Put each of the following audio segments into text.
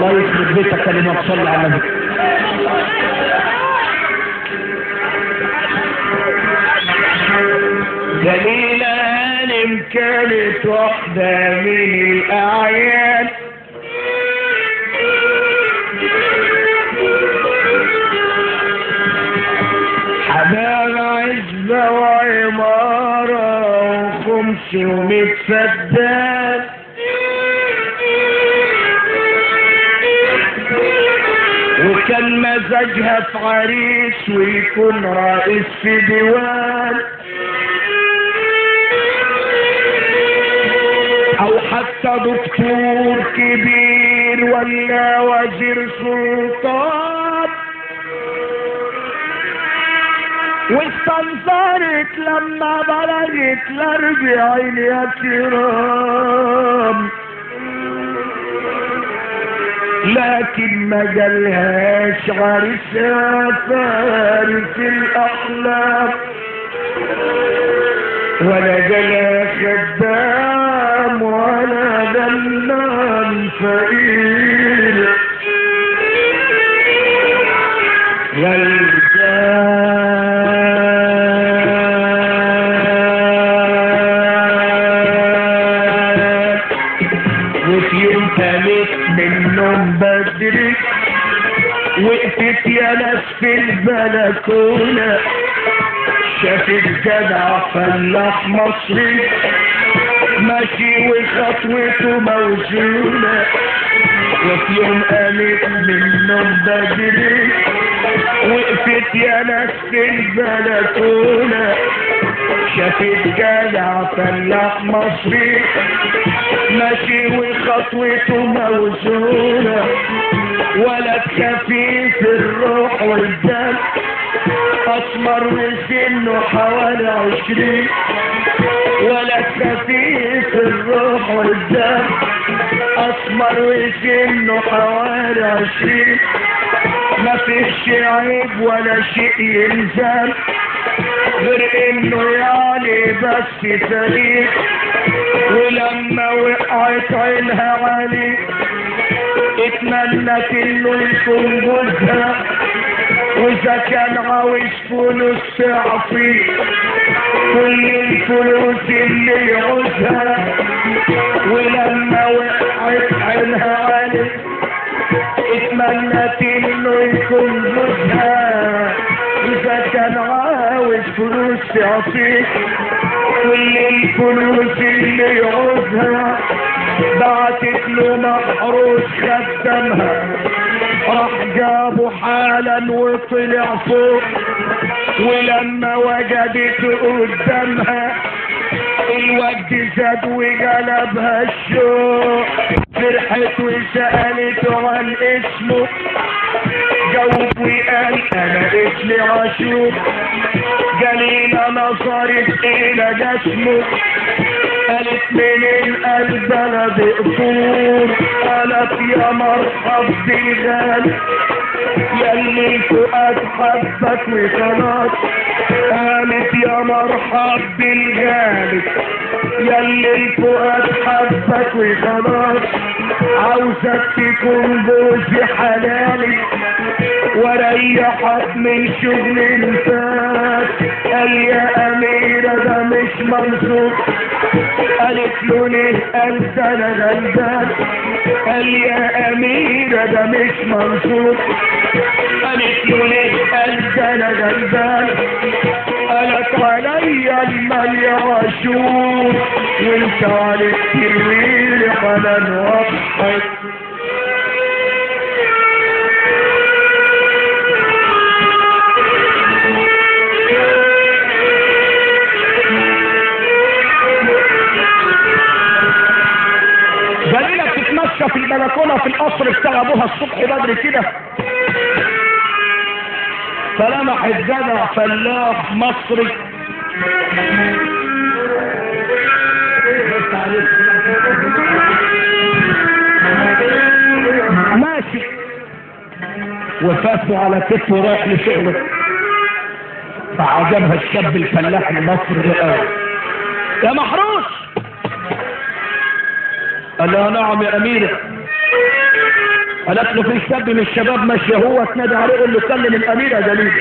الله يخرب بيتك كلمة صلي على النبي جميلة هانم كانت واحدة من الأعيان حمام عزبة وعمارة وخمس ومية فدان وكان مزاجها في عريس ويكون رئيس في ديوان او حتى دكتور كبير ولا وزير سلطان واستنصرت لما بلغت الاربعين يا كرام لكن ما جالهاش عرسها فارس الاحلام ولا جالها خدام ولا دلال فقير يا الرجال وفي يوم تالت من النوم بدري وقفت يا ناس في البلكونه شافت جدع فلاح مصري ماشي وخطوته موزونة وفي يوم قامت من النوم بدري وقفت يا ناس في البلكونة شافت جدع فلاح مصري ماشي وخطوته موزونة ولد خفيف الروح والدم اسمر وسنه حوالي عشرين ولا خفيف الروح والدم اسمر وسنه حوالي عشرين ما فيش عيب ولا شيء يلزم غير انه يعني بس فريق ولما وقعت عينها عليه اتمنت انه يكون جوزها واذا كان عاوز فلوس تعطي كل الفلوس اللي يعوزها ولما وقعت عينها عليه اتمنت انه يكون جوزها اذا كان عاوز فلوس تعطي كل الفلوس اللي يعوزها بعتت له محروس خدمها راح جابه حالا وطلع فوق ولما وجدته قدامها الواد زاد وجلبها الشوق فرحت وسألته عن اسمه جاوب وقال انا اسمي عاشور جليلة نظرت الى جسمه قالت من القلب انا بقصور قالت يا مرحب بالغالي ياللي الفؤاد حبك وخلاص قالت يا مرحب بالغالي ياللي الفؤاد حبك وخلاص عاوزك تكون جوزي حلالي وريحك من شغل الفات قال يا أميرة ده مش منصوب قالت له ليه قال ده أنا غلبان قال يا أميرة ده مش منصوب قالت له ليه قال ده أنا غلبان قالت عليا المال يا عاشور وانت عليك ترويلي حنان وضحك جميلة بتتمشى في البلكونة في القصر بتاع ابوها الصبح بدري كده فلمحت جدع فلاح مصري ماشي وفاته على كتفه رايح لشغله فعجبها الشاب الفلاح المصري ده قوي يا محروس قال لها نعم يا أميرة قالت له في شاب من الشباب ماشي هو تنادى عليه يقول له كلم الامير يا جليل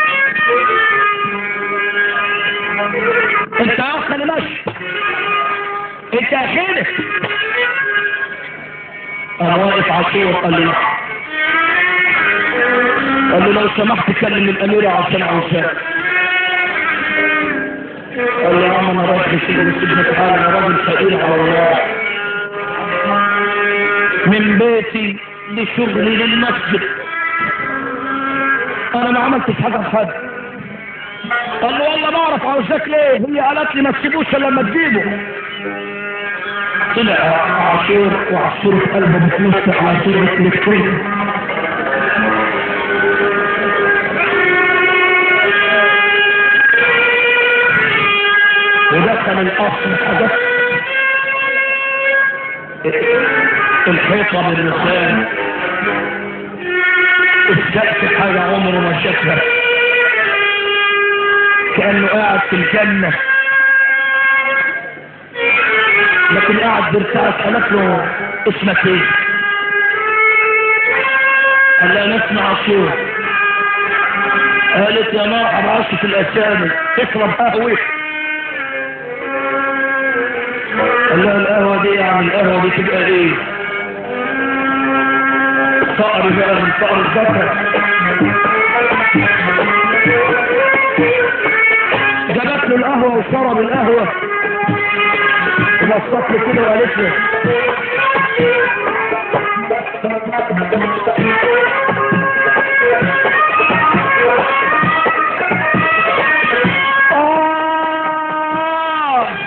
انت يا اخ انا ماشي انت يا خير انا واقف عاشور قال لي لا قال له لو سمحت كلم الامير عشان عاوزاه قال له يا عم انا راجل سجن السجن تعالى انا راجل فقير على الله من بيتي لشغلي للمسجد انا ما عملتش حاجه لحد قال له والله ما اعرف عاوزاك ليه هي قالت لي ما تسيبوش الا لما تجيبه طلع عاشور وعاشور في قلبه بتمسك عاشور الكتريك ودخل الاصل حدث الحيطة باللسان السقف حاجة عمره ما شافها كأنه قاعد في الجنة لكن قاعد برتاح قالت له اسمك ايه قال لها نسمع عاشور قالت يا مرحبا عشت الاسامي اشرب قهوه قال لها القهوة دي يعني القهوة دي تبقى ايه فقر بقى من فقر الذكر جابت له القهوة وشرب القهوة وبصت له كده وقالت له آه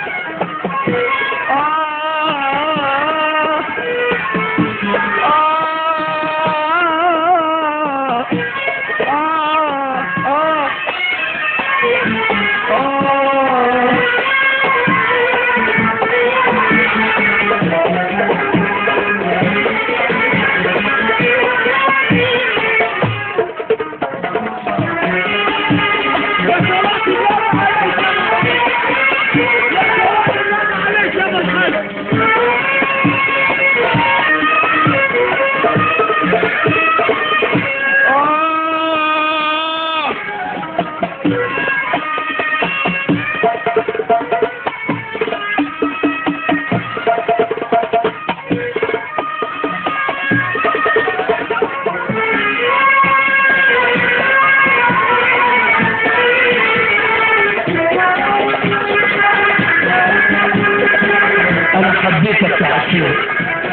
انا حبيتك يا عشير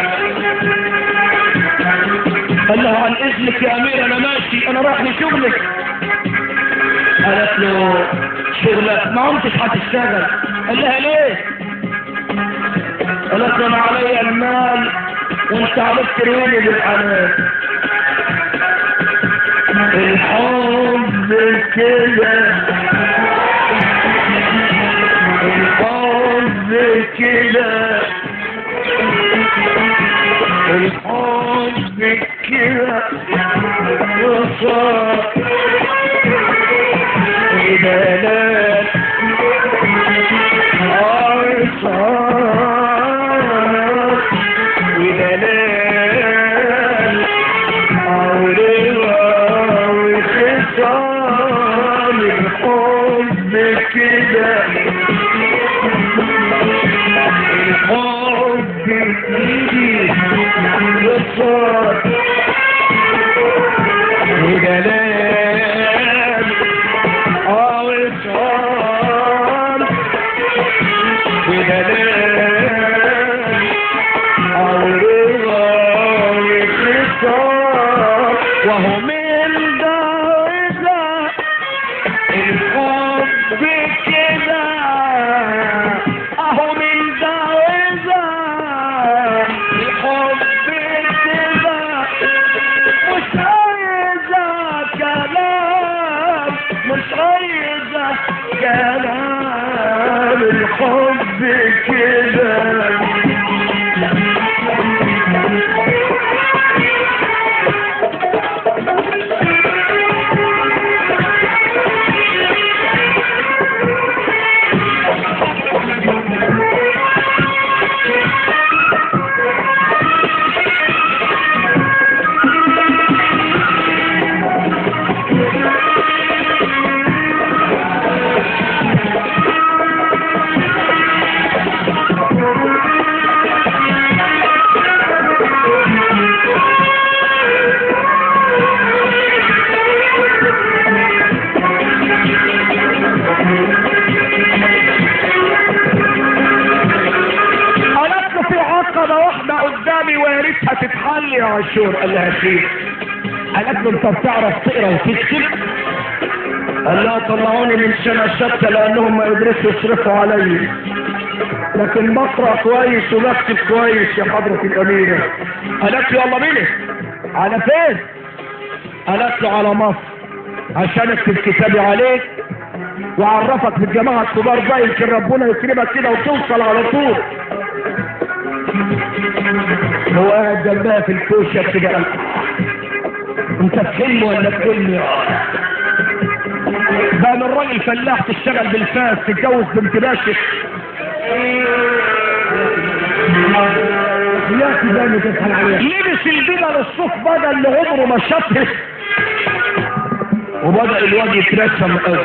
قال لها عن اذنك يا امير انا ماشي انا رايح لشغلك قالت له شغلك ما عمتش هتشتغل قال لها ليه قالت له انا عليا المال وانت عليك ترويني بالحنان الحب كده الحب كده الحب كده وصار ودلال عصار ودلال عورضة وخصام الحب كده الحب يجي يصار ودلال عصار ودلال عورضة وخصام وهو من درجة الحب كده اهو من درجة الحب كده مش عايزة كلام مش عايزة كلام الحب كده واحدة قدامي ويا ريتها تتحل يا عاشور قال لها شيخ قالت له انت بتعرف تقرا وتكتب قال لها طلعوني من سنة ستة لأنهم ما يدرسوا يصرفوا علي لكن بقرأ كويس وبكتب كويس يا حضرة الأميرة قالت له يلا بينا على فين قالت له على مصر عشان اكتب كتابي عليك واعرفك بالجماعة الكبار ده يمكن ربنا يكرمك كده وتوصل على طول هو قاعد جنبها في الكوشة كده قال انت في حلم ولا في حلم يا بقى من راجل فلاح تشتغل بالفاس تتجوز بنت باشا يا سيدي تفهم عليها لبس البدل الصوف بدل اللي عمره ما شافه وبدأ الواد يترسم قوي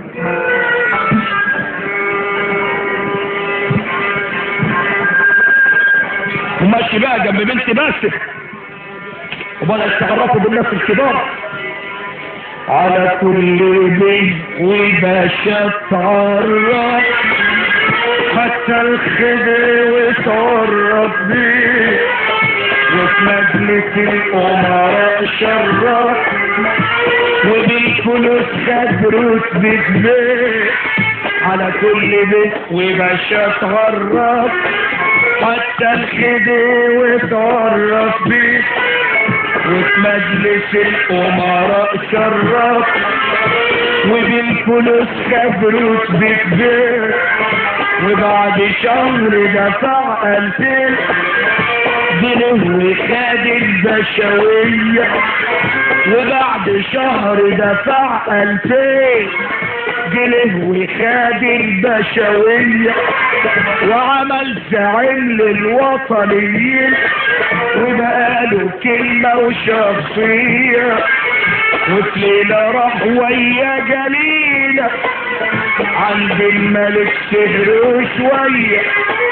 وماشي بقى جنب بنت باسف وبدأ يتعرفوا بالناس الكبار على كل بيت وباشا تعرف حتى الخدر وتعرف بيه وفي مجلس الأمراء شرف وبالفلوس خد رتبة بيه على كل بيت وباشا تعرف حتى الخدر وتعرف بيه وفي مجلس الأمراء شرف وبالفلوس خد رتبة بيه وبعد شهر دفع ألفين جنيه وخد البشوية وبعد شهر دفع ألفين جنيه وخد البشوية وعمل زعيم للوطنيين وبقاله كلمة وشخصية وفي ليلة راح ويا جليلة عند الملك سهروا شوية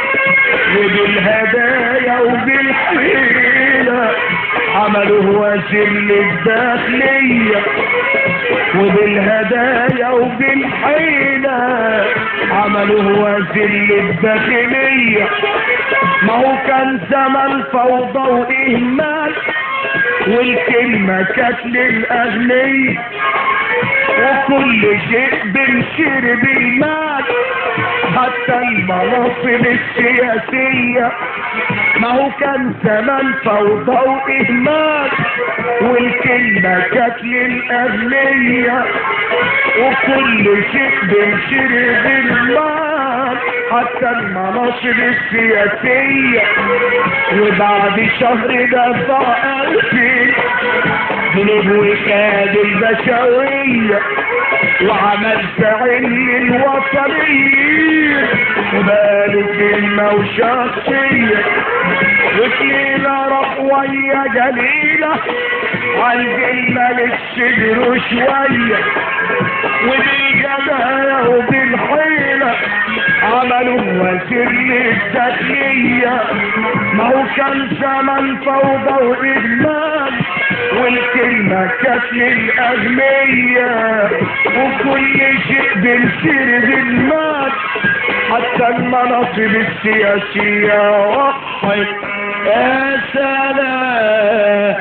وبالهدايا وبالحيلة عملوا وزير للداخلية وبالهدايا وبالحيلة عملوا وزير للداخلية ما هو كان زمن فوضى وإهمال والكلمة كانت للأغنياء وكل شيء بنشير بالمال حتى المناصب السياسية ما هو كان زمان فوضى وإهمال والكلمة كانت للأغنياء وكل شيء بنشير بالمال حتى المناصب السياسية وبعد شهر دفع ألفين جنيه وخاد البشوية وعمل زعيم للوطنيين وباله كلمة وشخصية وكليلة رقوية جليلة عند الملك شجروا شوية وبالجدايا وبالحيلة عملوا وزير للداخلية ما هو كان زمن فوضى وإدمان والكلمة كانت للأغنية وكل شيء بنصير بالمال حتى المناصب السياسية وحد يا سلام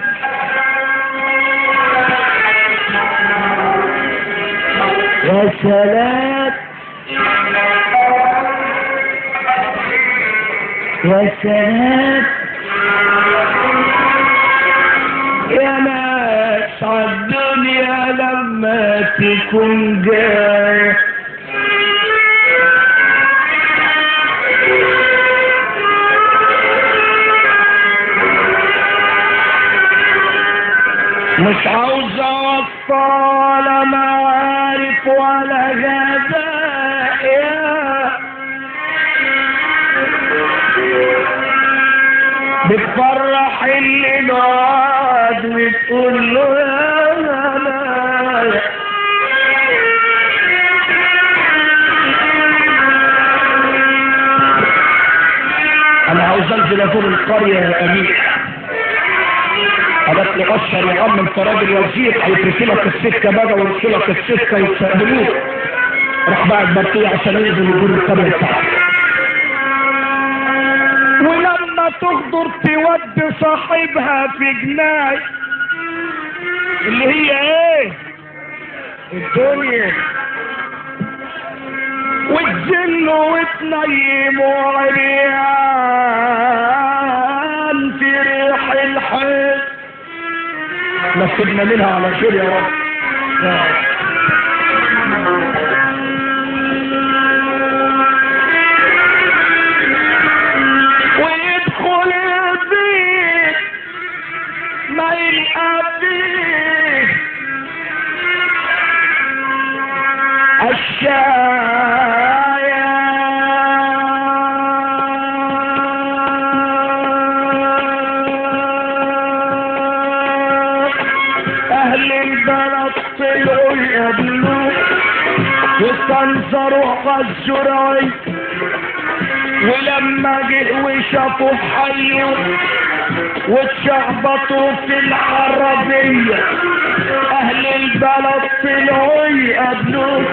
يا سلام يا سلام يا ناس عالدنيا لما تكون جاي مش عاوز ولا معارف ولا غذاء بتفرح اللي نقعد وتقول له يا هلايا انا عاوز انزل ازور القريه يا امير قالت لي اشهر يا عم انت راجل وزير هيترسلك السكه بقى ويرسلك السكه يستقبلوك راح بعد برقيه عشان ينزل يزور القريه بتاعتك ولما تغدر تودي صاحبها في جناي اللي هي ايه الدنيا وتجن وتنيم عريان في ريح الحيط نصبنا منها على خير يا رب ويدخل البيت ما يلقى فيه الشايع أهل البلد طلعوا يقابلوه واستنصروا غزوا رعي ولما جه وشافوا حيه واتشعبطوا في العربية أهل البلد طلعوا يقابلوه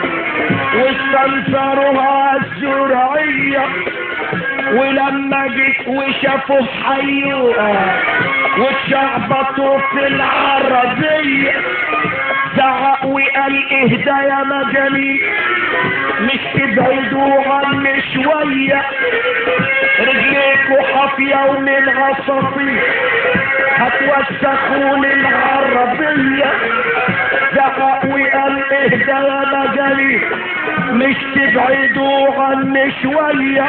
واستنصروها الزرعية ولما جه وشافوا حيه واتشعبطوا في العربية زعق وقال اهدى يا مجانين مش تبعدوا عني شوية رجليكوا حافية ومن عصافير هتوسخوا للعربية زعق وقال اهدى يا مجانين مش تبعدوا عني شوية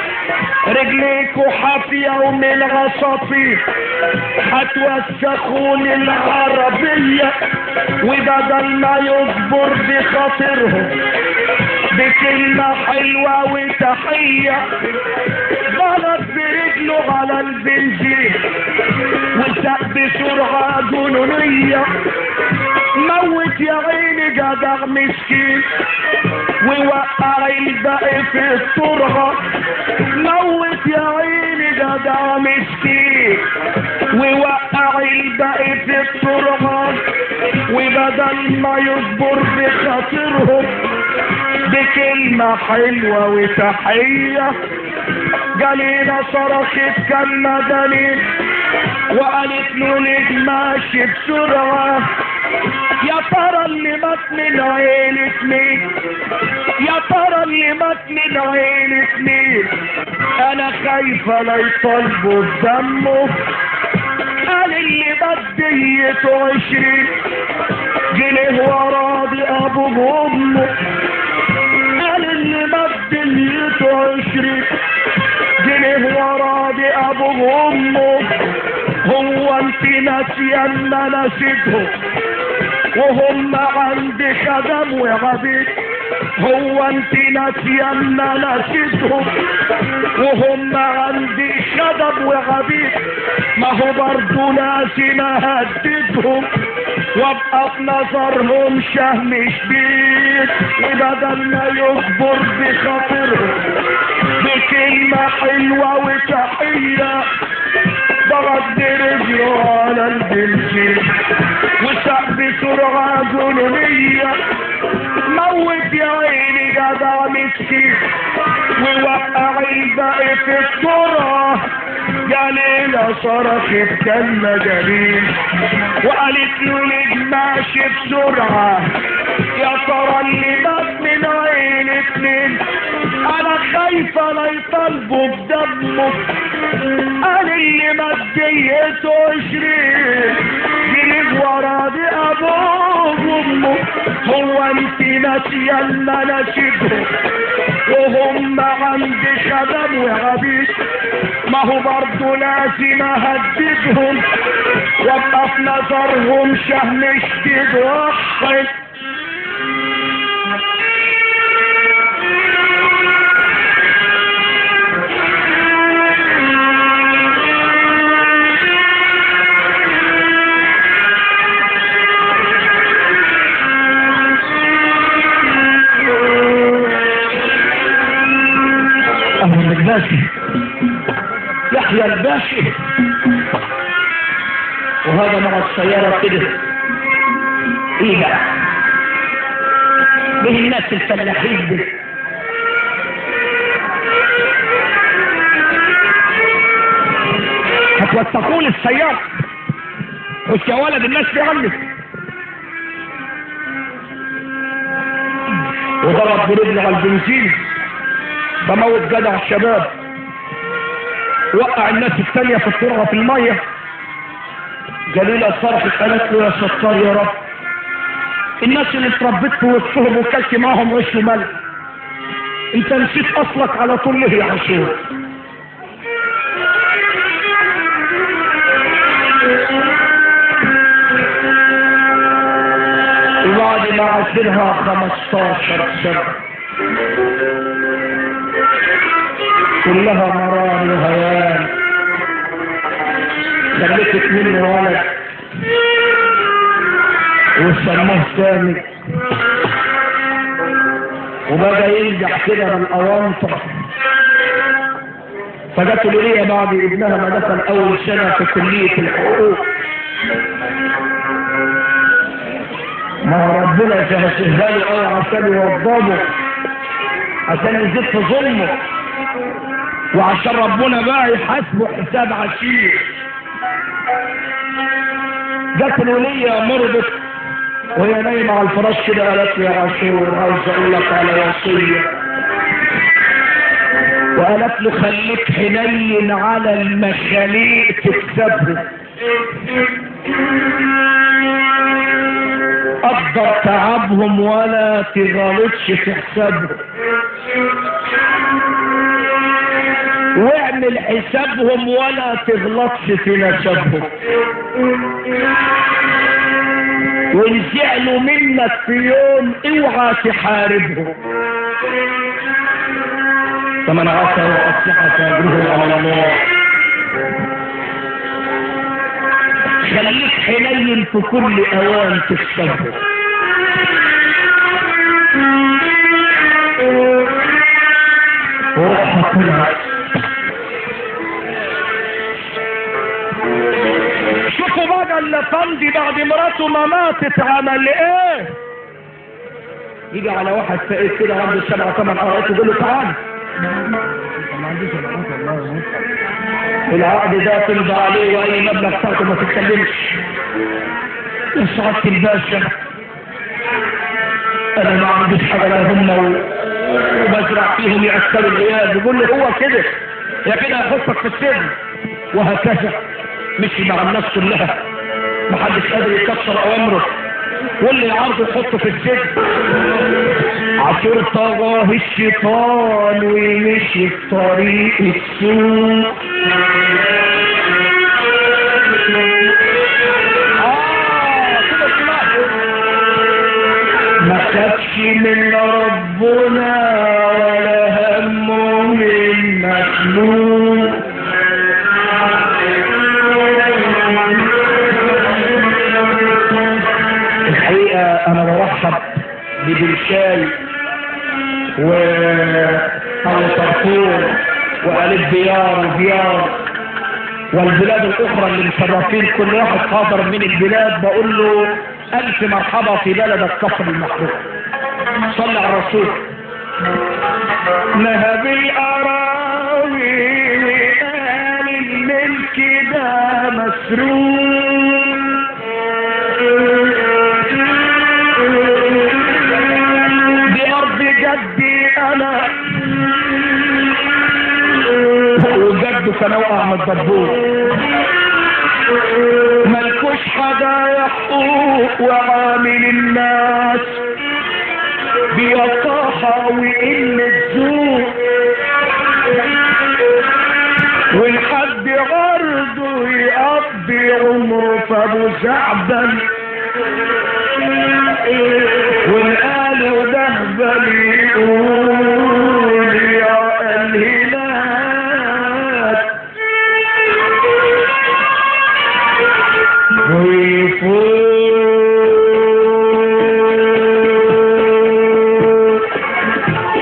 رجليكوا حافية ومن عصافير هتوسخوا للعربية وبدل ما يصبر بخاطرهم بكلمة حلوة وتحية ضغط برجله على البنزين وسق بسرعة جنونية موت يا عيني جدع مسكين ووقع الباقي في الترعة موت يا عيني جدع مسكين ووقع الباقي في الترعة وبدل ما يصبر بخاطرهم بكلمة حلوة وتحية جالينا صرخت كلمة دليل وقالت له ليه ماشي بسرعة يا ترى اللي مات من عيلة مين يا ترى اللي مات من عيلة مين انا خايفة لا يطالبوا بدمه قال اللي مات ديته عشرين جنيه وراضي ابوه وامه قال اللي مات ديته عشرين جنيه وراضي ابوه وامه هو انت ناسيه ان انا نسيتهم وهم عندي خدم وعبيد هو انت ناسيه ان انا نسيتهم وهم عندي خدم وعبيد ما هو برضه لازم اهددهم وابقى في نظرهم شهم شديد وبدل ما يصبر بخاطرهم بكلمة حلوة وتحية ضغط برجله على البنزين وسق بسرعة جنونية موت يا عيني جدع مسكين ووقع الباقي في التراب يا ليلة صرخت كلمة جميل وقالت له ليه ماشي بسرعة يا ترى اللي مات من عين اتنين انا خايفة لا يطالبوا بدمه قال اللي مات ديته عشرين جريب ورا دي ابوه وامه هو انت ناسية ان انا نسيتهم وهم عندي خدم وعبيد ما هو برضه لازم اهددهم وابقى في نظرهم شهم شديد واحد أهلا الباشي يحيى الباشي وهذا مع السيارة كده ايه بقى ايه الناس الفلاحين دي هتوسخوا لي السيارة خش يا ولد الناس في عنك وضرب برجله على البنزين فموت جدع الشباب وقع الناس الثانية في الطرقة في المية جليلة صرخت قالت له يا ستار يا رب الناس اللي اتربيت في وسطهم وكلت معاهم عيش وملح انت نسيت اصلك على طول ليه يا عاشور وبعد ما عاشرها 15 سنة كلها مرار وهيان خلفت منه ولد وسموه سامي وبقى ينجح كده بالاوانطه فجت ليا بعد ابنها ما دخل اول سنه في كليه الحقوق ما هو ربنا جهزها له قوي عشان يوضبه عشان يزيد في ظلمه وعشان ربنا بقى يحاسبه حساب عشير جت الولية مرضت وهي نايمة على الفراش كده قالت لي يا عاشور عاوز اقول لك على وصية وقالت له خليك حنين على المخاليق تكسبه قدر تعبهم ولا تغلطش في حسابهم واعمل حسابهم ولا تغلطش في نسبهم وان زعلوا منك في يوم اوعى تحاربهم فمن عسى وأصلح فأجره على الله خليك حنين في كل أوان تكسبه وروحها طلعت شوفوا بقى الافندي بعد مراته ما ماتت عمل ايه يجي على واحد فقير كده عنده سبعة ثمان عقارات يقول له تعال العقد ده تمضى عليه واي مبلغ بتاعته ما تتكلمش يا سعادة الباشا انا ما عنديش حاجه لهم وبزرع فيهم يأثروا العيال يقول له هو كده يا كده هيحطك في السجن وهكذا مشي مع الناس كلها محدش قادر يكسر اوامره واللي يعرضه يحطه في السجن عاشور طغاه الشيطان ومشي في طريق السوق آه كده سمعت ما خافش من ربنا ولا همه من مخلوق الحقيقة أنا برحب ببلشاي و أبو طرطور وألف ديار وديار والبلاد الأخرى اللي مشرفين كل واحد قادر من البلاد بقول له ألف مرحبا في بلدك كفر المحروق صلى على الرسول نهب الأراوي وقال الملك ده مسروق دي أرض جدي أنا وجده كان وقع من الدبور ملكوش حاجة يا حقوق وعامل الناس بيطاحة وقلة ذوق والحد عرضه يقضي عمره في ابو زعبل والقالوا ده يقول يا الهلال ويفوق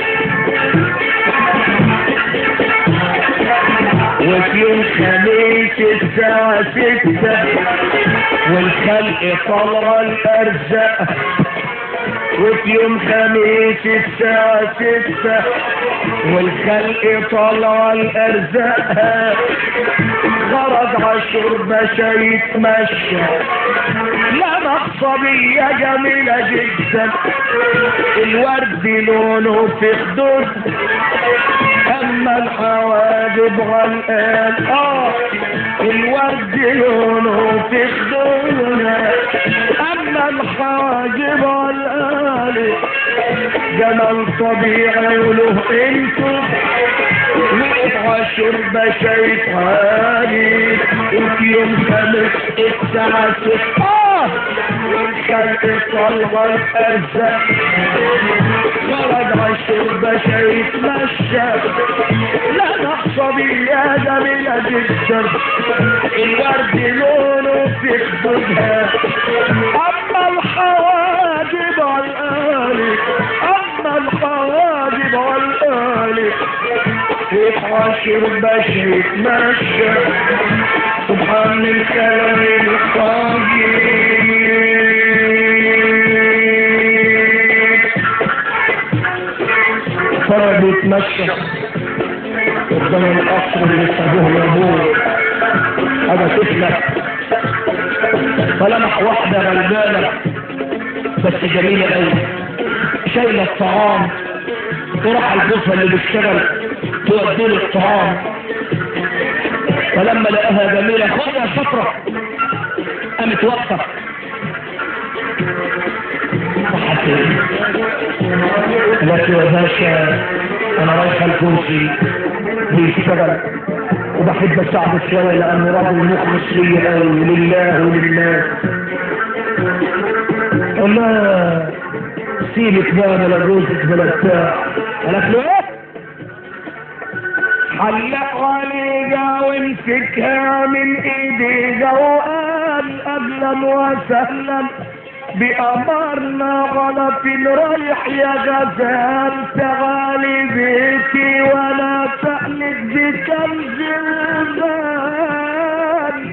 وفي يوم خميس الساعة ستة والخلق طلع الأرزاق وفي يوم خميس الساعة ستة والخلق طلع الأرزاق خرج على وشرب يتمشى لما صبية جميلة جدا الورد لونه في خدود اما الحواجب غلقان اه الورد لونه في خدودنا اما الحواجب غلقان جمال طبيعي وله انتو وقطع شرب شيطاني وفي يوم خمس الساعة ستة والخلق طلع الأرزاق خرج عالشرب شيتمشى لا نحصبي يا جميلة جدا الورد لونه في خدودها أما الحواجب عالقالي أما الحواجب عالقالي يتعاشر باش يتمشى سبحان الكلام الطاغي فرد يتمشى قدام القصر اللي سابوه لابوه هذا طفلة فلمح واحدة غلبانة بس جميلة قوي شايلة الطعام وراح الجثة اللي بيشتغل تودي له الطعام فلما لقاها جميلة خد يا شطرة قامت واقفة قالت له يا باشا انا رايحة الكرسي بيشتغل وبحب اساعده شوية لانه راجل مخلص ليا قوي لله ولله قال لها سيبك بقى بلا جوزك بلا بتاع قالت له ايه حلق عليها وامسكها من ايديها وقال اهلا وسهلا بأمرنا غلط رايح يا غزال تعالي بيتي ولا تألك بكنز الغزال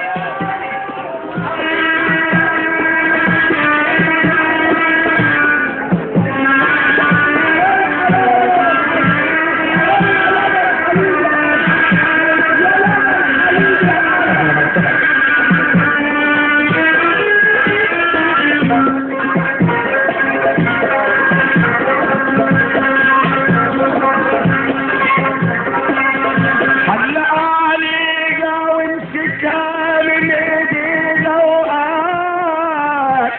حلق عليها وامسكها من ايديها وقال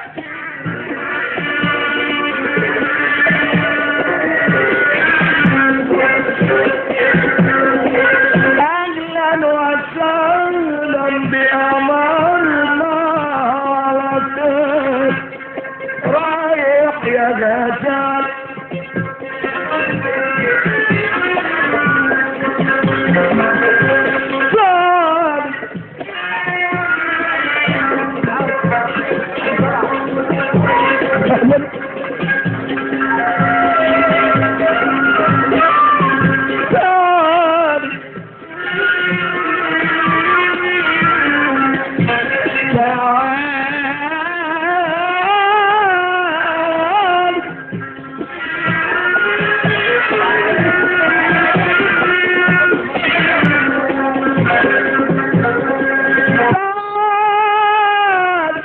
اهلا وسهلا بامرنا على طول رايح يا غزال صار صار تعال تعال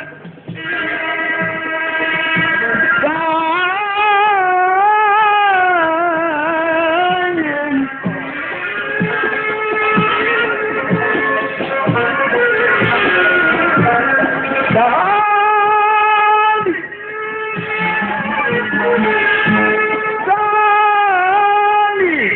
تعال تعال تعالي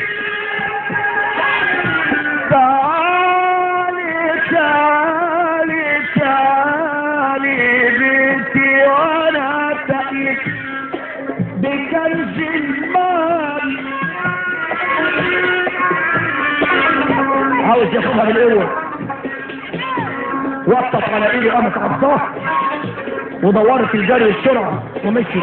تعالي تعالي تعالي بنتي وانا تألك بكنز المال عاوز ياخدها بالاول وقفت على ايدي قامت عصاه ودورت الجري بسرعه ومشي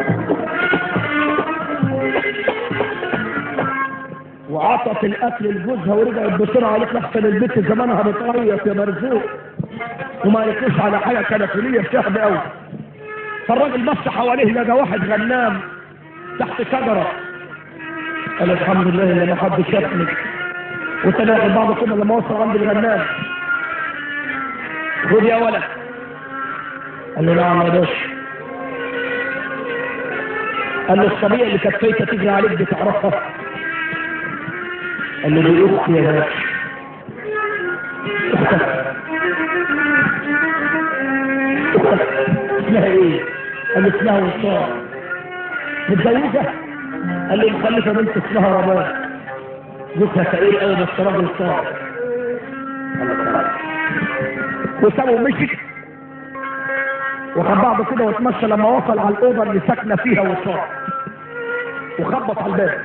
وعطت الاكل لجوزها ورجعت بسرعه قالت له احسن البنت زمانها بتعيط يا مرزوق وما قالتلوش على حاجه كانت وليه شهد قوي فالراجل بص حواليه لقى واحد غنام تحت شجره قال الحمد لله اللي ما حد شافني وتلاقي بعض كده لما وصل عند الغنام خد يا ولد قال له نعم يا باشا قال له الصبية اللي كانت فايته تجري عليك بتعرفها قال له دي اختي يا باشا اختك اختك اسمها ايه؟ قال له اسمها وصال متجوزة؟ قال لي مخلفة بنت اسمها رباب جوزها فقير قوي بس راجل صالح وسابه مشي وخد بعضه كده واتمشى لما وصل على الاوضه اللي ساكنه فيها وصال وخبط على الباب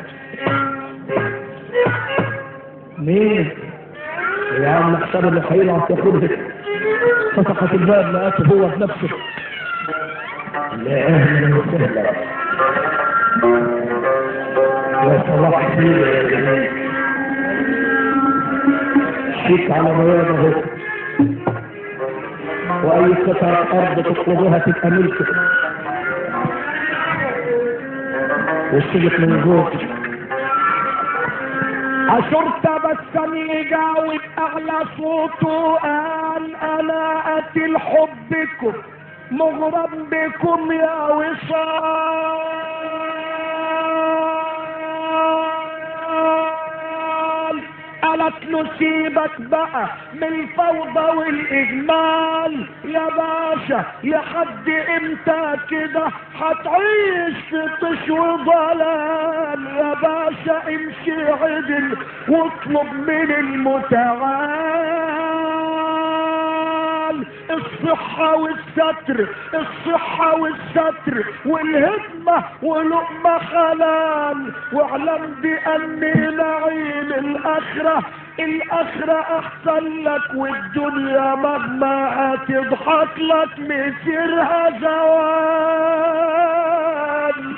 مين؟ يا عم حساب اللي هيلعب ياخدها فتحت الباب لقيته هو بنفسه لا اهلا وسهلا يا صباح الخير يا جماعه شيك على بياض اهو واي قطعه ارض تطلبها تبقى ملكك والسجك من جوه عشرت بس يجاوب اعلى صوته قال انا قتل حبكم مغرم بكم يا وصال قالت له سيبك بقى من الفوضى والاجمال يا باشا لحد امتى كده هتعيش في طش وضلال يا باشا امشي عدل واطلب من المتعال الصحة والستر الصحة والستر والهمة ولقمة حلال واعلم بأن نعيم الآخرة الآخرة أحسن لك والدنيا مهما هتضحك لك مسيرها زوال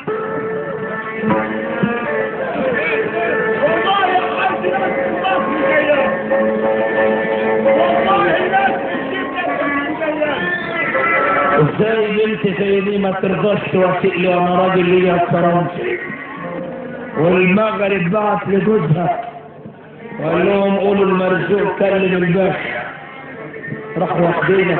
والله يا حاج ناس الناس مجيّة والله الناس الشدة مجيّة ازاي بنت زي دي ما ترضاش توافق لي وانا راجل ليا فرنسي والمغرب بعت لجوزها وقال لهم قولوا المرزوق كلم الباشا راحوا واخدينه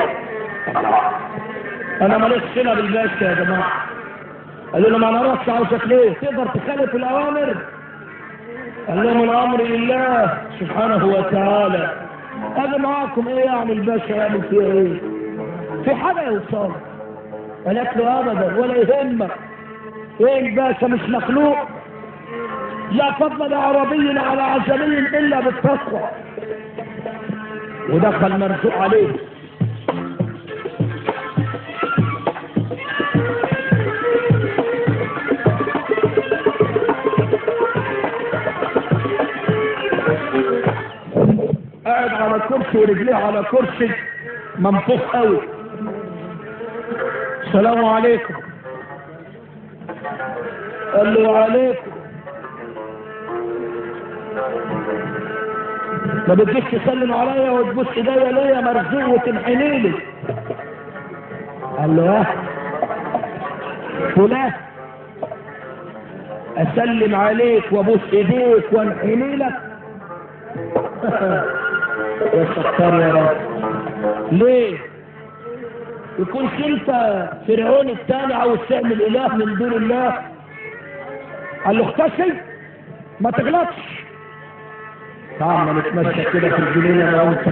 انا ماليش صله بالباشا يا جماعه قالوا له ما انا رحت عاوزك ليه تقدر تخالف الاوامر قال لهم الامر لله سبحانه وتعالى اجي معاكم ايه يعني الباشا يعمل فيها ايه في حاجه يا وصال قالت له ابدا ولا يهمك ايه الباشا مش مخلوق لا فضل لعربي على عجمي الا بالتقوى ودخل مرزوق عليه قاعد على كرسي ورجليه على كرسي منفوخ قوي السلام عليكم قال له وعليكم ما بتجيش تسلم عليا وتبص ايديا ليا مرزوق وتنحني لي قال له اه فلان اسلم عليك وابوس ايديك وانحني لك يا ستار يا رب ليه يكون انت فرعون الثاني عاوز تعمل اله من دون الله قال له اختشي ما تغلطش تعال نتمشى كده في الجنينه انا وانت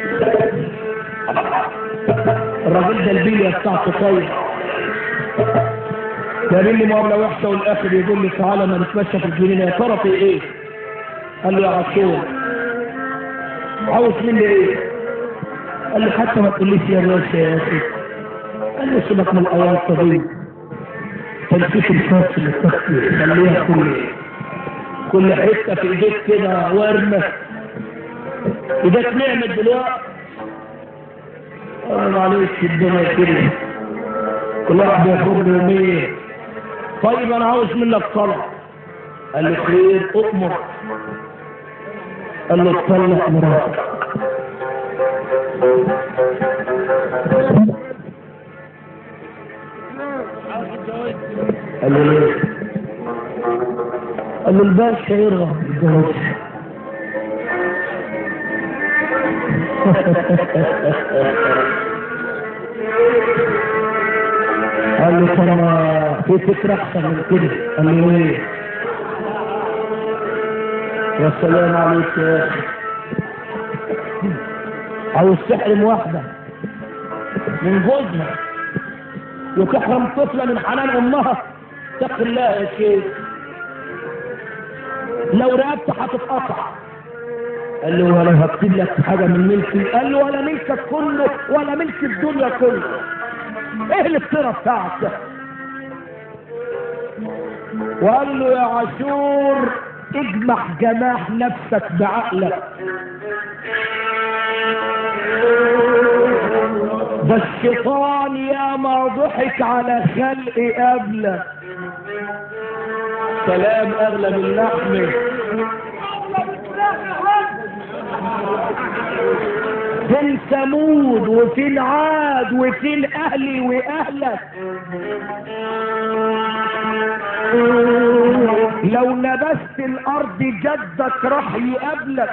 الراجل ده البليه بتاعته طيب جايبين لي معامله وحشه والاخر يقول لي تعالى ما نتمشى في الجنينه يا ترى في ايه؟ قال له يا عاشور عاوز مني ايه؟ قال لي حتى ما تقوليش يا باشا يا اخي قال لي سيبك من الايام الطويله تنسيك الفاس اللي تخفي خليها كل كل حته في ايديك كده ورمه ايديك نعمت دلوقتي قال معلش الدنيا كده كل واحد ياخد له يومين طيب انا عاوز منك طلب قال له خير اؤمر قال له اطلق مراتك قال له ليه قال له الباشا يرغب بالجواز قال له ترى في فكرة أحسن من كده قال له إيه؟ يا سلام عليك يا أخي عاوز تحرم واحدة من جوزها وتحرم طفلة من حنان أمها اتق الله يا شيخ لو رقبت هتتقطع قال له ولا هكتب لك حاجة من ملكي قال له ولا ملكك كله ولا ملك الدنيا كله ايه الافتراء بتاعك ده وقال له يا عاشور اجمع جماح نفسك بعقلك ده الشيطان يا ما ضحك على خلق قبلك سلام اغلى من لحمه فين ثمود وفين عاد وفين اهلي واهلك لو نبست الارض جدك راح يقابلك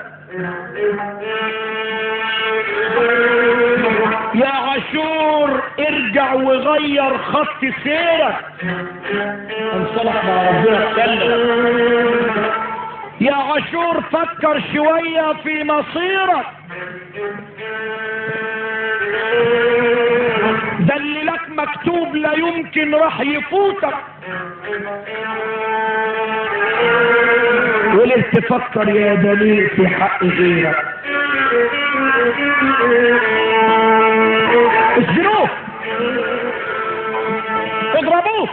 يا عاشور ارجع وغير خط سيرك انصلح مع ربنا اتكلم يا عاشور فكر شوية في مصيرك ده اللي لك مكتوب لا يمكن راح يفوتك وليه تفكر يا دليل في حق غيرك اسجنوه اضربوه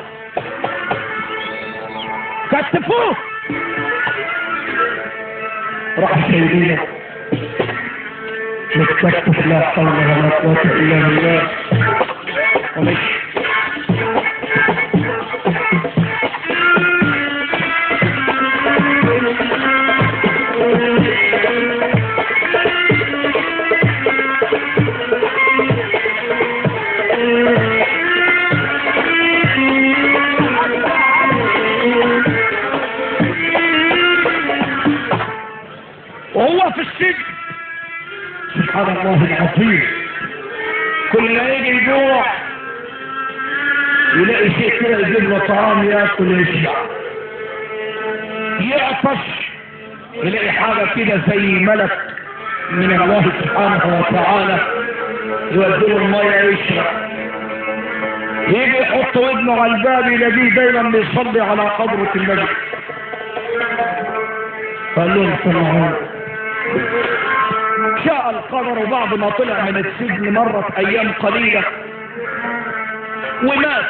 كتفوه راح سيدنا نتكتف لا حول ولا قوة إلا بالله ومشي وهو في السجن سبحان الله العظيم كل ما يجي يجوع يلاقي شيء كده يجيب له طعام ياكل ويشبع يعطش يلاقي حاجة كده زي ملك من الله سبحانه وتعالى يوديه المية يشرب يجي يحط ودنه على الباب يلاقيه دايما بيصلي على قبرة النبي قال لهم سمعون شاء القدر وبعد ما طلع من السجن مرت ايام قليلة ومات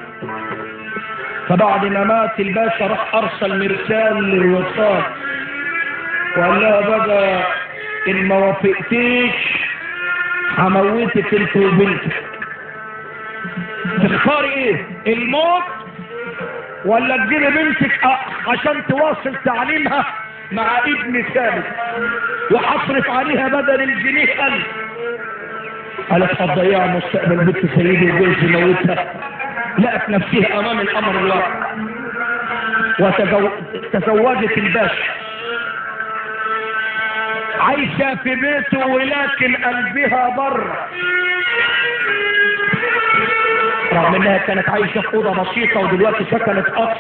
فبعد ما مات الباشا راح ارسل مرسال للوصال وقال لها بقى ان ما وافقتيش هموتك انت وبنتك تختاري ايه الموت ولا تجيبي بنتك عشان تواصل تعليمها مع ابن ثابت وحصرف عليها بدل الجنيه ألف قالت هتضيع مستقبل بنت سيدي وجوزي موتها لقت نفسها امام الامر الواقع وتزوجت الباشا عايشة في بيته ولكن قلبها بره رغم انها كانت عايشة في اوضة بسيطة ودلوقتي سكنت قصر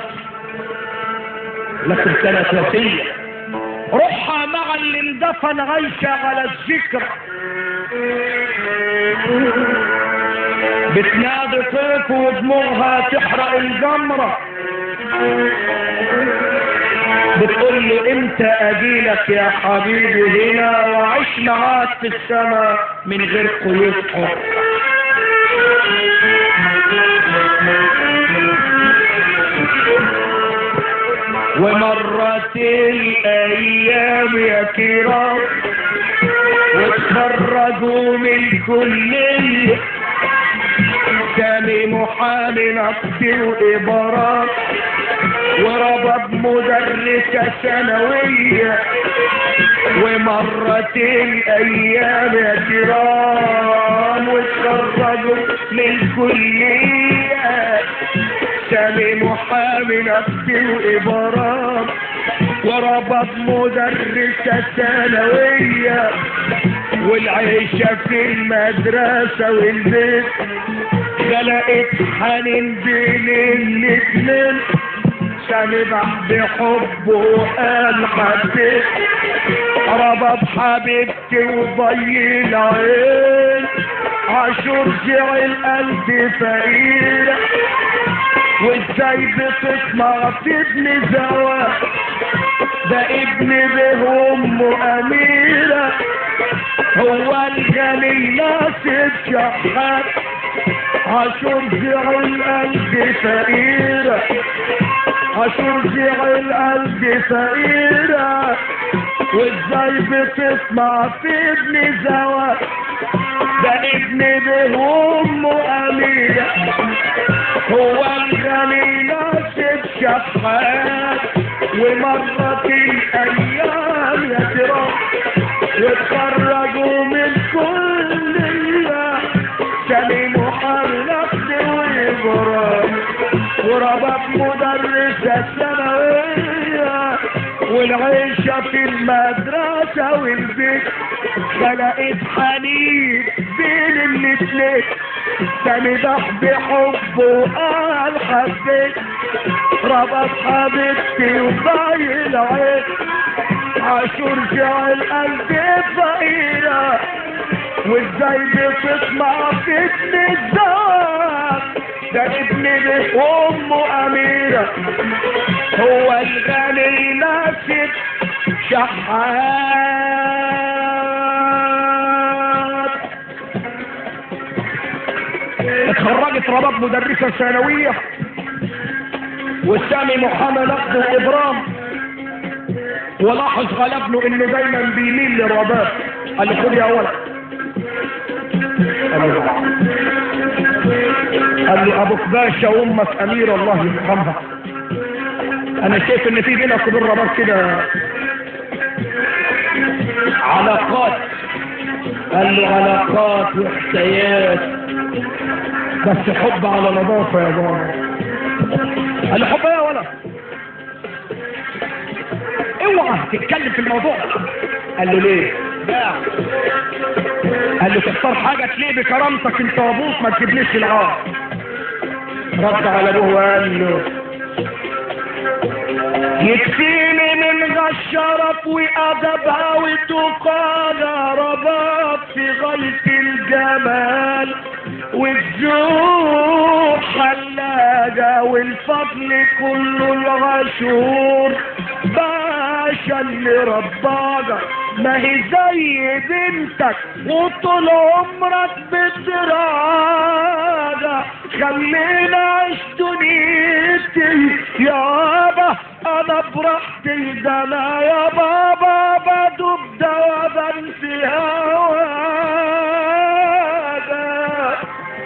لكن كانت وسيلة روحها مع اللي اندفن عايشة على الذكر بتنادي طيف ودموعها تحرق الجمرة بتقول له امتى اجيلك يا حبيبي هنا واعيش معاك في السماء من غير قيود حب ومرت الايام يا كرام وتخرجوا من كلية سامي محمد محامي نقد وإبرام وربط مدرسة ثانوية ومرت الأيام يا كرام واتخرجوا من الكلية سامي محامي نقد وإبرام وربط مدرسة ثانوية والعيشة في المدرسة والبيت خلقت حنين بين الاتنين سنبح بحبه وقال حبيت ربط حبيبتي وضي العين عاشور زعل قلبي فقير وازاي بتطمع في ابن زواج ده ابن به امه اميره هو الغني ناصب شحات عاشور زعل قلبي فقيرة عاشور زعل قلبي فقيرة وازاي بتسمع في ابن زواج ده ابن به امه اميرة هو الغني ناصب شحات ومرت الايام يا ترى واتخرجوا من كلية سامي محرك وإبرام وربط مدرسة ثانوية والعيشة في المدرسة والبيت خلقت حنين بين الاتنين سامي ضح بحبه وقال حبيت ربط حبيبتي وضايل العين عاشور جعل قلبي فقيرة وازاي بتسمع فتن الزواج ده ابن به امه اميرة هو الغني ناسب شحات اتخرجت رباب مدرسة ثانوية والسامي محمد نقد وإبرام ولاحظ غلبنه انه دايما بيميل للرباب قال له خد يا ولد قال له قال له ابوك باشا وامك امير الله يرحمها انا شايف ان في بينك وبين رباب كده علاقات قال له علاقات وحكايات بس حب على نظافه يا بابا قال له حب ايه يا ولد اوعى تتكلم في الموضوع قال له ليه قال له تختار حاجة تليق بكرامتك انت وابوك ما تجيبليش العار رد على ابوه وقال له يكفيني من غشرف وأدب وتقال رباب في غاية الجمال والذوق حلاجة والفضل كله الغشور باشا اللي رباجة ما هي زي بنتك وطول عمرك بتراجع خلينا عيش دنيتي يابا انا براحتي ده انا يا بابا بدوب دوابا في هواك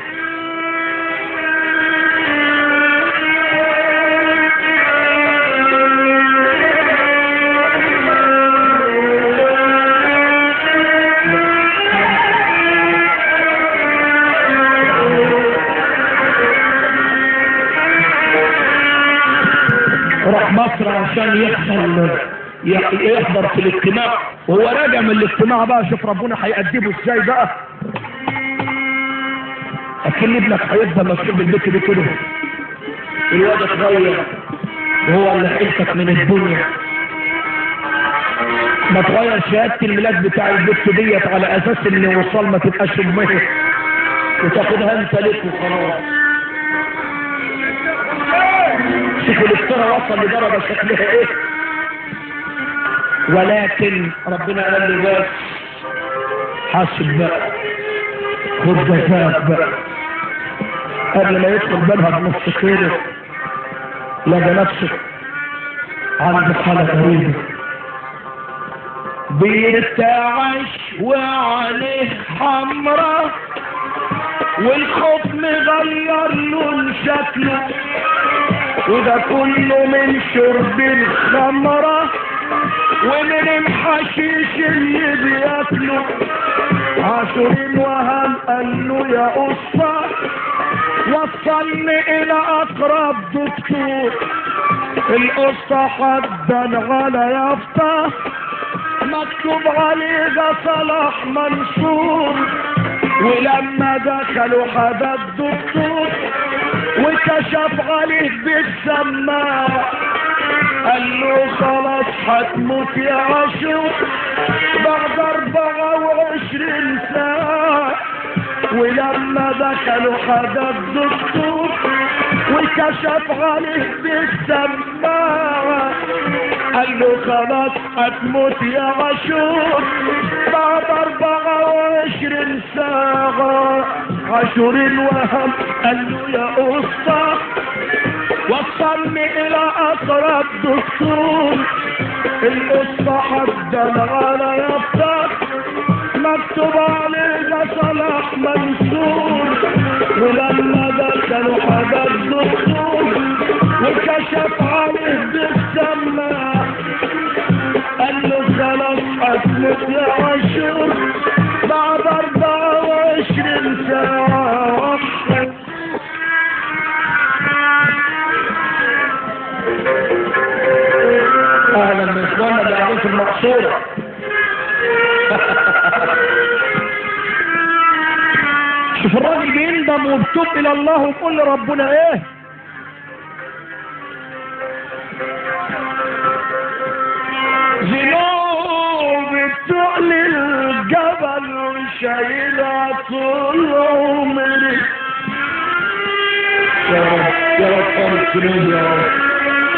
راح مصر عشان يحصل ي- يحضر في الاجتماع وهو راجع من الاجتماع بقى شوف ربنا هيأدبه ازاي بقى اكن ابنك هيفضل مسؤول بالبيت دي كده الواد اتغير وهو اللي حيلتك من الدنيا ما تغير شهادة الميلاد بتاع البت ديت على اساس ان وصال ما تبقاش امها وتاخدها انت ليك وخلاص شوف الافتراء وصل لدرجة شكلها ايه ولكن ربنا قال له بس حاسب بقى خد جزاك بقى قبل ما يدخل بالها بنص خيره لقى نفسه عند حالة غريبة بيرتعش وعليه حمرة والخوف مغير لون شكله وده كله من شرب الخمرة ومن الحشيش اللي بياكله عاشورين وهم قال له يا قصة وصلني الى اقرب دكتور القصة حدا على يافطة مكتوب عليه ده صلاح منصور ولما دخلوا حدا الدكتور وكشف عليه بالسماعة قال له خلاص هتموت يا عاشور بعد اربعة وعشرين ساعة ولما دخلوا حدا الدكتور وكشف عليه بالسماعة قال له خلاص هتموت يا عاشور بعد اربعة وعشرين ساعة عاشور الوهم قال له يا قصة وصلني الى اقرب دكتور القصة حدا على يفتح مكتوب عليه صلاح منصور ولما دخلوا حدا الدكتور وكشف عليه بالسماع قال له خلاص هتموت يا عاشور بعد أربعة وعشرين ساعة أهلا بإخواننا اللي قاعدين في المقصورة شوف الراجل بيندم وبتوب إلى الله ويقول لربنا إيه ذنوب بتقل الجبل وشايلها طول عمري يا رب يا رب طارق سنين يا رب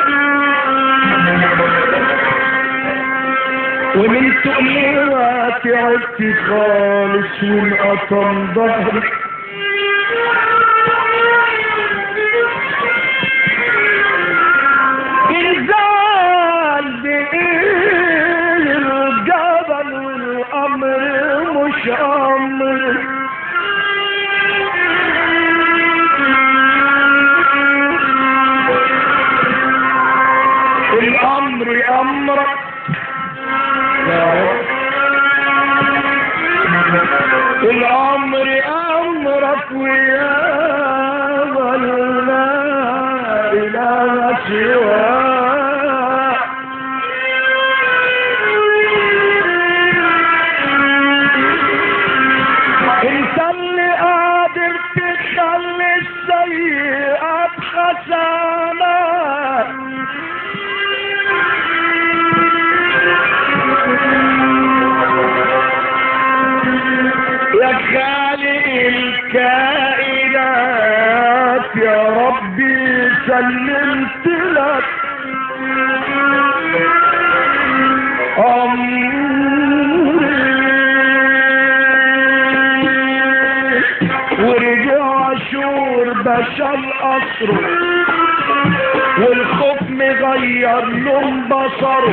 ومن تقلها تعبت خالص وانقطم ظهري انزال بإيه الجبل والأمر مش أمر الأمر أمرك يا رب الأمر أمرك ويا من لا إله سواك انت اللي قادر تخلي السيئات حسنات يا خالق الكائنات يا ربي سلمت لك أمري ورجع شور بشر أسره والخوف مغير لون بصره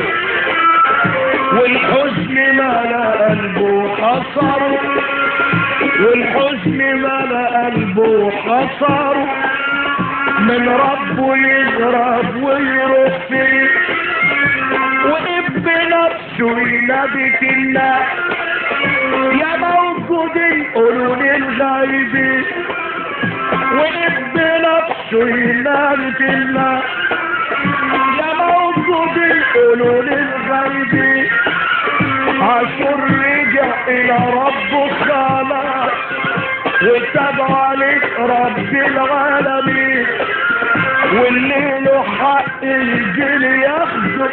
والحزن ملا قلبه حصره والحزن ملا قلبه حصره من ربه يضرب ويروح فيه وقف بنفسه ينبت الناس يا موجودين قولوا للغايبين وقف بنفسه ينبت الناس يا موجودين قولوا للغايبين عاشور رجع الى ربه خلاص وتاب عليك رب العالمين واللي له حق الجيل ياخده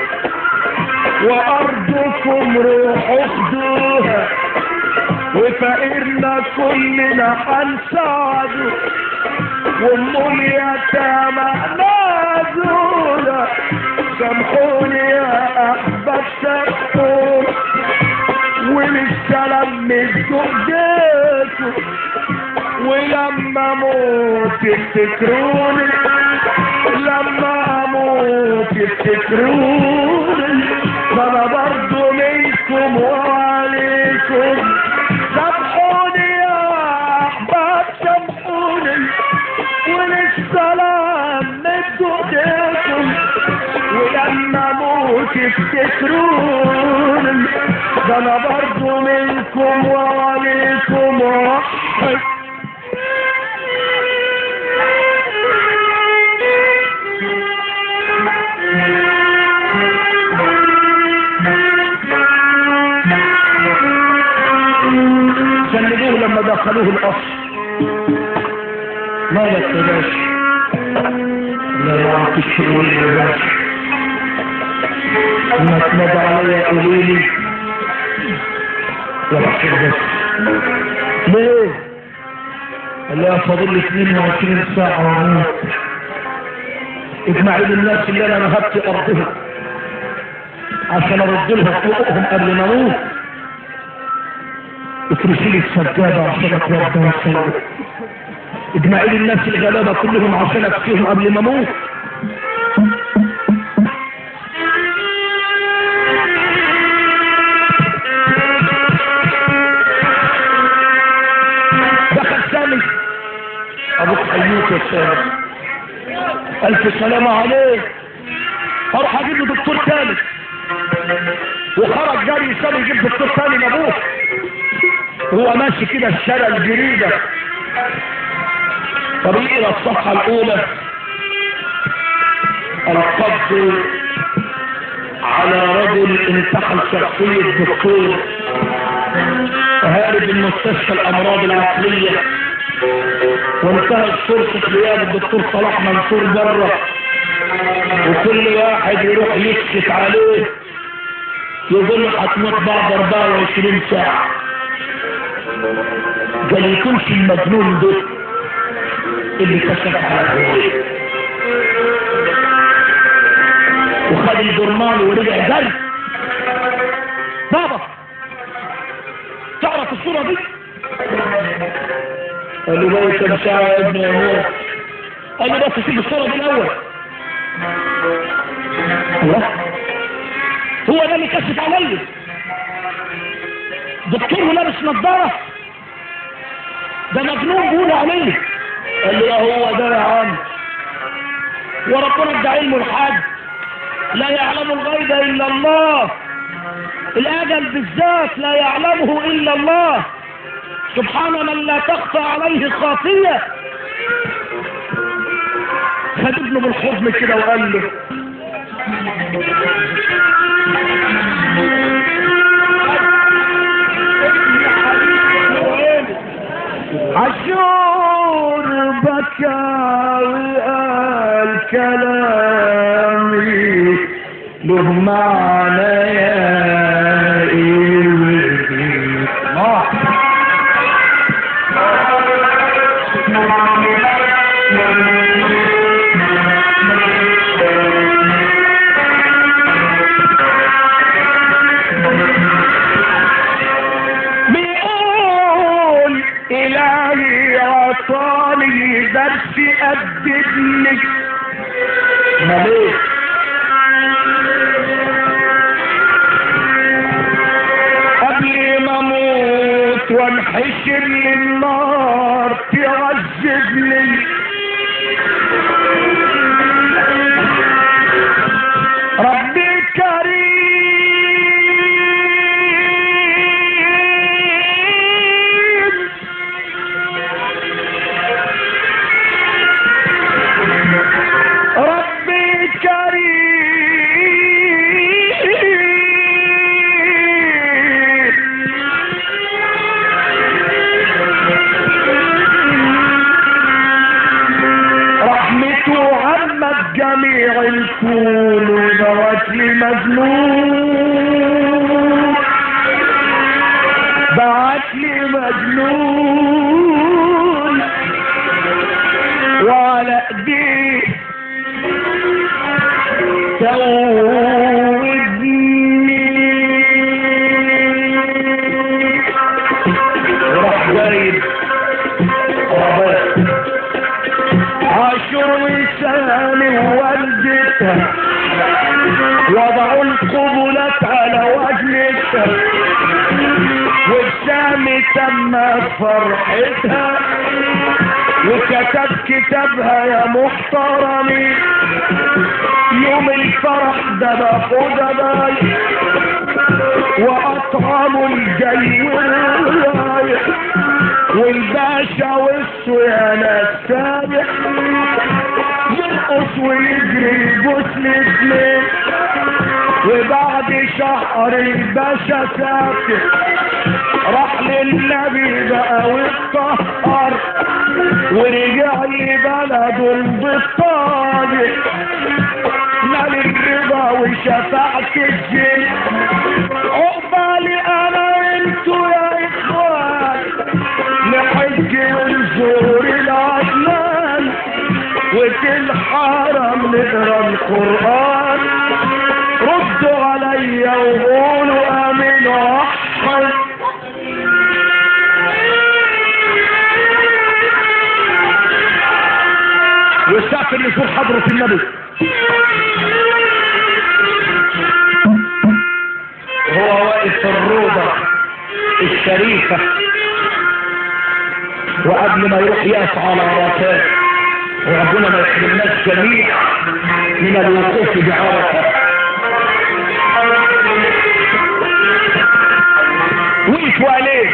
وارضكم روحوا خدوها وفقيرنا كلنا هنساعده وام اليتامى نازوله سامحوني يا احباب سامحوني وللسلام مدوا ايديكم ولما اموت افتكروني لما اموت افتكروني فانا برضو منكم وعليكم سامحوني يا احباب سامحوني فانا برضو منكم وعليكم واحد سندوه لما دخلوه القصر مالك يا باشا لا يعطيك شغل يا باشا ما تمضى عليا قولي لي يا باشا بس ليه؟ قال لي يا فاضل لي 22 ساعة واموت اجمعي لي الناس اللي انا نهبت ارضهم عشان ارد لهم حقوقهم قبل ما اموت افرشي لي السجادة عشان اتوضى واصلي اجمعي لي الناس الغلابة كلهم عشان اكفيهم قبل ما اموت دخل سامي ابوك حيوك يا سامي الف سلامة عليك اروح اجيب له دكتور ثالث وخرج جري سامي يجيب دكتور ثاني لابوه هو ماشي كده الشارع الجريدة طريق الى الصفحة الاولى القبض على رجل انتحل شخصية دكتور هارب المستشفى الامراض العقلية وانتهت فرصة غياب الدكتور صلاح منصور بره وكل واحد يروح يكشف عليه يقول له هتموت بعد 24 ساعة قال يكونش المجنون ده اللي كشف على هويه وخد الجرنال ورجع جري بابا تعرف الصورة دي قال له بقى كم ساعة يا ابني يا نور قال له بس شوف الصورة دي الأول الله هو ده اللي كشف عليا دكتور ولابس نظارة ده مجنون بيقولوا عليه قال له هو ده يا عم وربنا ادى علمه الحاج لا يعلم الغيب الا الله الاجل بالذات لا يعلمه الا الله سبحان من لا تخفى عليه خافيه خد ابنه بالحضن كده وقال له عشور بكى وقال كلامي له معنى يا إلهي الله بيقول إلهي عطاني درس أدبني مليك قبل ما اموت وانحشر للنار تعذبني ربي كريم ربي كريم رحمته عمت جميع الكون ودوت لي مجنون بعت لي مجنون وعلى ايديه توبني وراح جايب عربات عاشر لساني ووالدتها وضعوا القبلات على وجهتها وابتسامي تمت فرحتها وكتب كتابها يا محترمي يوم الفرح ده باخدها باي وقطع احترامه الجاي والرايح والباشا وسطه يا ناس سابح يرقص ويجري يبوس الاثنين وبعد شهر الباشا سافر راح للنبي بقى واتطهر ورجع لبلده البطالي مال الرضا وشفاعة الجن عقبالي انا انتو يا اخوان نحج ونزور العدنان وفي الحرم نقرا القران ردوا عليا وقولوا امين واحمد ويسافر يزور حضرة النبي هو واقف في الروضة الشريفة وقبل ما يروح يقف على عرفات وربنا ما يحرمناش جميعا من الوقوف بعرفة وقفوا عليه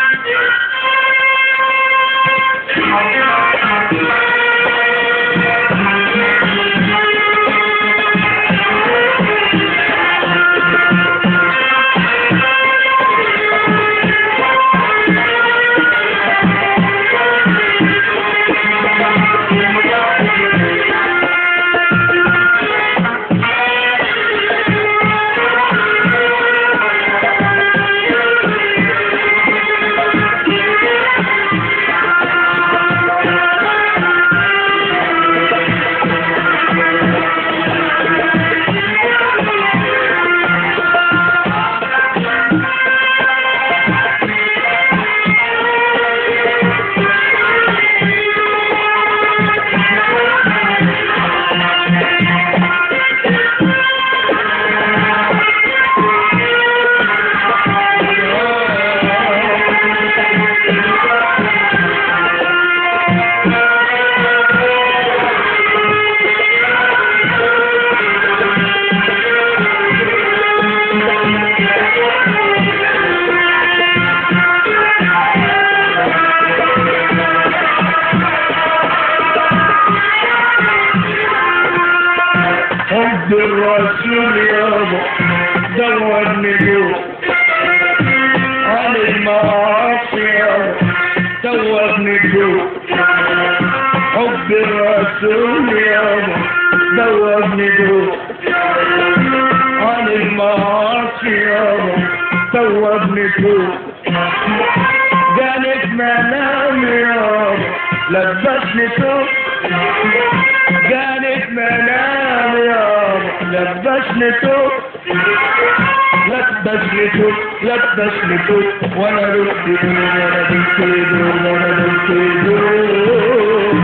حب الرسول يابا دوّدني جوه عن المعاصي يابا دوّدني جوه حب الرسول يابا دوّدني جوه عن المعاصي يابا دوّدني جوه جانت منام يابا لبسني توب جانت منام يابا لبسني توب لبسني توب لبسني توب وانا رحت دول وانا بنت دول وانا بنت دول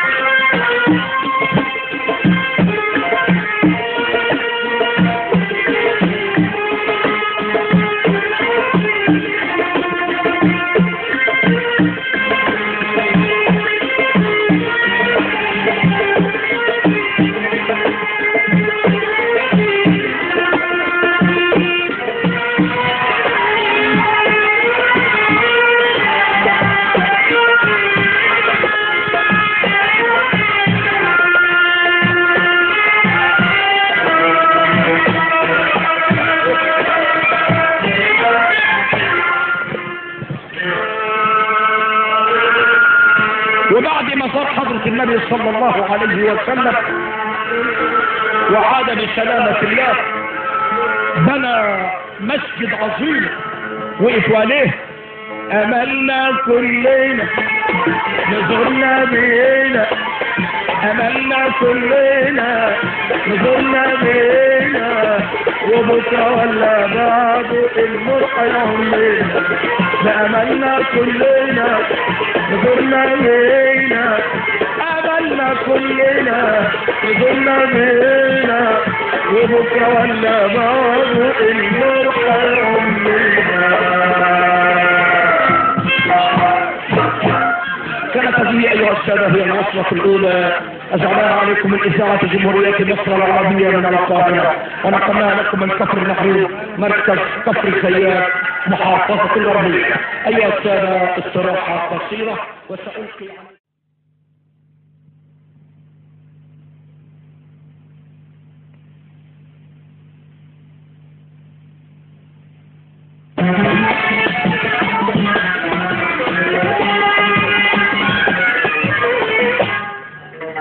وبعد ما صار حضرة النبي صلى الله عليه وسلم وعاد بسلامة الله بنى مسجد عظيم وقفوا عليه أملنا كلنا نزور نبينا أملنا كلنا نزور نبينا وبكرة ولا بعد الموت هيهمنا بأملنا كلنا نزور نبينا أملنا كلنا نزور نبينا وبكرة ولا بعد الموت هيهمنا كانت هذه أيها السادة هي الوصلة الأولى أجعلها عليكم من إذاعة جمهورية مصر العربية من القاهرة ونقلناها لكم من كفر النحرين مركز كفر الزيات محافظة الغربية أيها السادة استراحة قصيرة وسألقي